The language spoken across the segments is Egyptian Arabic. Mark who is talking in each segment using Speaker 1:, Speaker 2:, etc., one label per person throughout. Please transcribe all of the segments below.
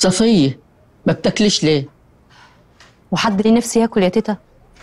Speaker 1: صفية ما بتاكليش ليه؟
Speaker 2: وحد ليه نفسي ياكل يا تيتا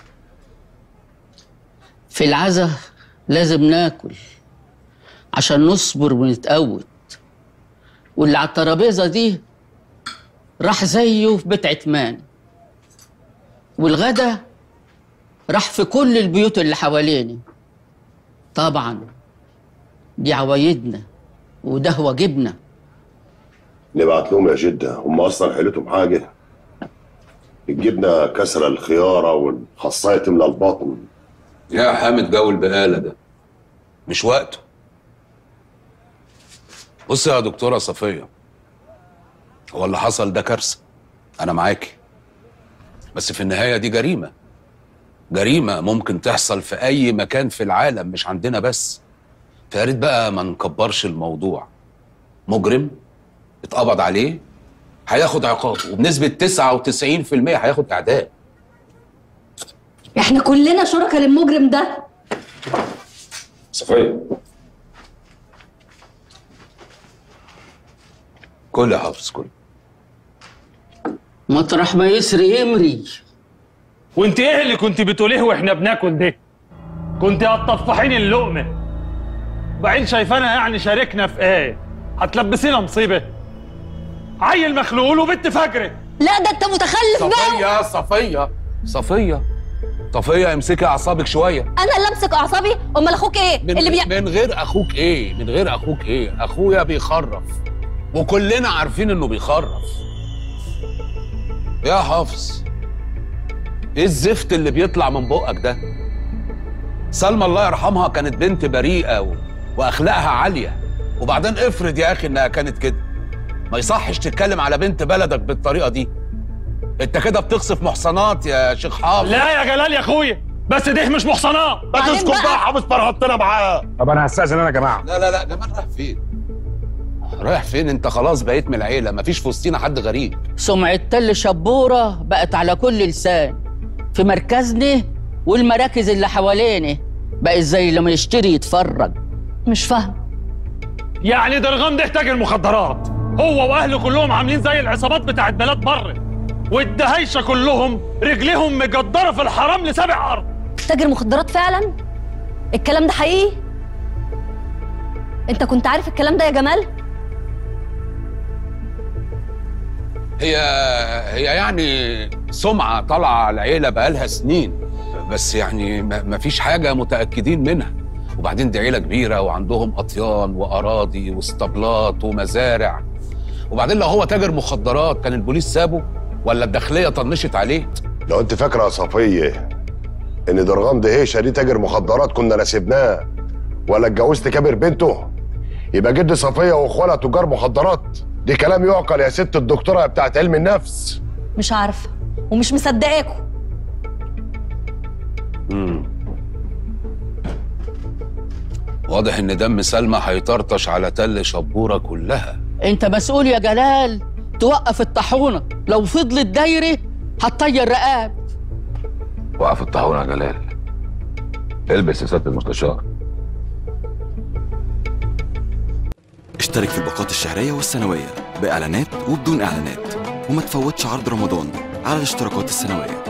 Speaker 1: في العزا لازم ناكل عشان نصبر ونتقوت واللي على الترابيزة دي راح زيه في بيت عتمان والغدا راح في كل البيوت اللي حواليني طبعا دي عوايدنا وده واجبنا
Speaker 3: نبعت لهم يا جدة هم أصلا حيلتهم حاجة الجبنة كسر الخيارة والخصاية تملى البطن
Speaker 4: يا حامد جو البقالة ده مش وقته بص يا دكتورة صفية هو اللي حصل ده كارثة أنا معاكي بس في النهاية دي جريمة جريمة ممكن تحصل في أي مكان في العالم مش عندنا بس فيا ريت بقى ما نكبرش الموضوع مجرم اتقبض عليه هياخد عقاب وبنسبة 99% هياخد إعدام
Speaker 2: احنا كلنا شركاء للمجرم ده
Speaker 4: صفية كل يا حافظ كل
Speaker 1: مطرح ما يسري يمري
Speaker 5: وانت ايه اللي كنت بتقوليه واحنا بناكل ده كنت هتطفحين اللقمه بعدين شايفانا يعني شاركنا في ايه هتلبسينا مصيبه عيل مخلول وبنت فجره
Speaker 2: لا ده انت متخلف بقى
Speaker 4: صفية صفية صفية صفية امسكي أعصابك شوية
Speaker 2: انا اللي امسك اعصابي امال اخوك ايه
Speaker 4: من,
Speaker 2: اللي بي...
Speaker 4: من غير أخوك إيه من غير أخوك إيه أخويا بيخرف وكلنا عارفين إنه بيخرف يا حافظ إيه الزفت اللي بيطلع من بقك ده سلمى الله يرحمها كانت بنت بريئة و... وأخلاقها عالية وبعدين افرض يا أخي إنها كانت كده ما يصحش تتكلم على بنت بلدك بالطريقة دي انت كده بتقصف محصنات يا شيخ حافظ
Speaker 5: لا يا جلال يا اخويا بس ده مش محصنات
Speaker 3: ما
Speaker 2: بعدين
Speaker 3: تسكت
Speaker 2: بقى.
Speaker 3: بقى حافظ فرهطنا معاه
Speaker 6: طب انا هستاذن انا يا جماعه
Speaker 4: لا لا لا جمال رايح فين رايح فين انت خلاص بقيت من العيله مفيش في وسطينا حد غريب
Speaker 1: سمعة تل شبورة بقت على كل لسان في مركزنا والمراكز اللي حوالينا بقت زي لما يشتري يتفرج
Speaker 2: مش فاهم
Speaker 5: يعني درغام ده تاجر مخدرات هو واهله كلهم عاملين زي العصابات بتاعت بلاد بره والدهايشه كلهم رجليهم مجدره في الحرام لسابع ارض
Speaker 2: تاجر مخدرات فعلا الكلام ده حقيقي انت كنت عارف الكلام ده يا جمال
Speaker 4: هي هي يعني سمعه طالعه على العيله بقالها سنين بس يعني ما- مفيش حاجه متاكدين منها وبعدين دي عيله كبيره وعندهم اطيان واراضي واسطبلات ومزارع وبعدين لو هو تاجر مخدرات كان البوليس سابه ولا الداخليه طنشت عليه
Speaker 3: لو انت فاكره يا صفيه ان درغام ده هيشه دي تاجر مخدرات كنا نسيبناه ولا اتجوزت كابر بنته يبقى جد صفيه واخوالها تجار مخدرات دي كلام يعقل يا ست الدكتوره بتاعت علم النفس
Speaker 2: مش عارفه ومش مصدقاكوا
Speaker 4: واضح ان دم سلمى هيطرطش على تل شبوره كلها
Speaker 1: انت مسؤول يا جلال توقف الطاحونة لو فضلت دايرة هتطير رقاب
Speaker 7: وقف الطاحونه يا جلال البس يا سياده المستشار
Speaker 8: اشترك في الباقات الشهرية والسنوية بإعلانات وبدون إعلانات وما تفوتش عرض رمضان على الاشتراكات السنوية